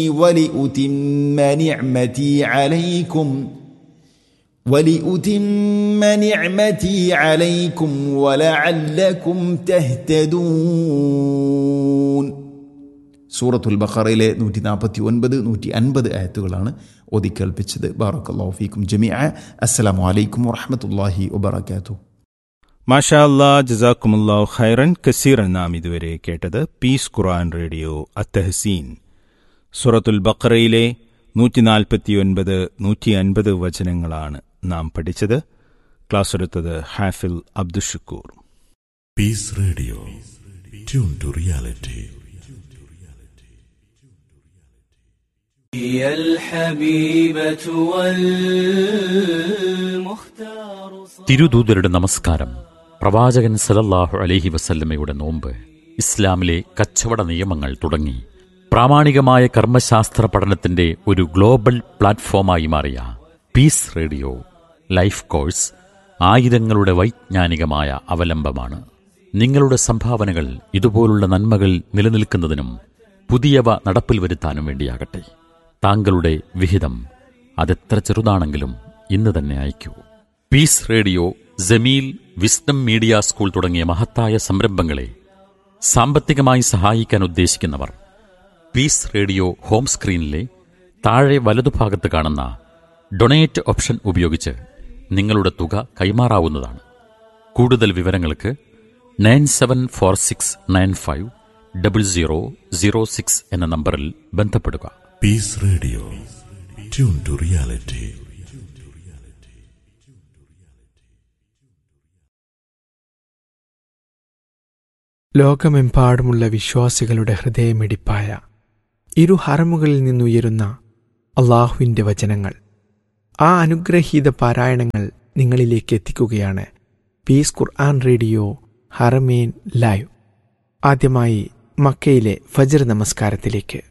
ولأتم نعمتي عليكم ولأتم نعمتي عليكم ولعلكم تهتدون സൂറത്തുൽ ബഖറയിലെ നൂറ്റി നാൽപ്പത്തി ഒൻപത് നൂറ്റി അൻപത് ആയത്തുകളാണ് ഒതിക്കേൽപ്പിച്ചത് ബാറക്കല്ലാഹു ഫീക്കും ജമിഅ അസ്സലാമു അലൈക്കും വറഹ്മത്തുള്ളാഹി വബറകാതുഹു മാഷാ അല്ലാ ജസാക്കുമുല്ലാഹു ഖൈറൻ കസീറൻ നാം ഇതുവരെ കേട്ടത് പീസ് ഖുർആൻ റേഡിയോ അത്തഹസീൻ സുറത്തുൽ ബഖറയിലെ നൂറ്റി നാൽപ്പത്തിയൊൻപത് നൂറ്റി അൻപത് വചനങ്ങളാണ് നാം പഠിച്ചത് ക്ലാസ് എടുത്തത് ഹാഫിൽ Abdushakoor Peace Radio. Tune to reality. هي الحبيبة والمختار തിരുദൂതരുടെ നമസ്കാരം പ്രവാചകൻ സലല്ലാഹു അലൈഹി വസല്ലമയുടെ നോമ്പ് ഇസ്ലാമിലെ കച്ചവട നിയമങ്ങൾ തുടങ്ങി പ്രാമാണികമായ കർമ്മശാസ്ത്ര പഠനത്തിന്റെ ഒരു ഗ്ലോബൽ പ്ലാറ്റ്ഫോമായി മാറിയ പീസ് റേഡിയോ ലൈഫ് കോഴ്സ് ആയിരങ്ങളുടെ വൈജ്ഞാനികമായ അവലംബമാണ് നിങ്ങളുടെ സംഭാവനകൾ ഇതുപോലുള്ള നന്മകൾ നിലനിൽക്കുന്നതിനും പുതിയവ നടപ്പിൽ വരുത്താനും വേണ്ടിയാകട്ടെ താങ്കളുടെ വിഹിതം അതെത്ര ചെറുതാണെങ്കിലും ഇന്ന് തന്നെ അയക്കൂ peace radio Jameel wisdom media school തുടങ്ങിയ മഹത്തായ സംരംഭങ്ങളെ സാമ്പത്തികമായി സഹായിക്കാൻ ഉദ്ദേശിക്കുന്നവർ പീസ് റേഡിയോ ഹോം സ്ക്രീനിലെ താഴെ വലതുഭാഗത്ത് കാണുന്ന ഡൊണേറ്റ് ഓപ്ഷൻ ഉപയോഗിച്ച് നിങ്ങളുടെ തുക കൈമാറാവുന്നതാണ് കൂടുതൽ വിവരങ്ങൾക്ക് nine seven four six nine five double zero zero six എന്ന നമ്പറിൽ ബന്ധപ്പെടുക Peace Radio. Tune to reality. ലോകമെമ്പാടുമുള്ള വിശ്വാസികളുടെ ഹൃദയമിടിപ്പായ ഇരു ഹറമുകളിൽ നിന്നുയരുന്ന അള്ളാഹുവിൻ്റെ വചനങ്ങൾ ആ അനുഗ്രഹീത പാരായണങ്ങൾ നിങ്ങളിലേക്ക് എത്തിക്കുകയാണ് peace Quran radio Haramain live ആദ്യമായി മക്കയിലെ ഫജർ നമസ്കാരത്തിലേക്ക്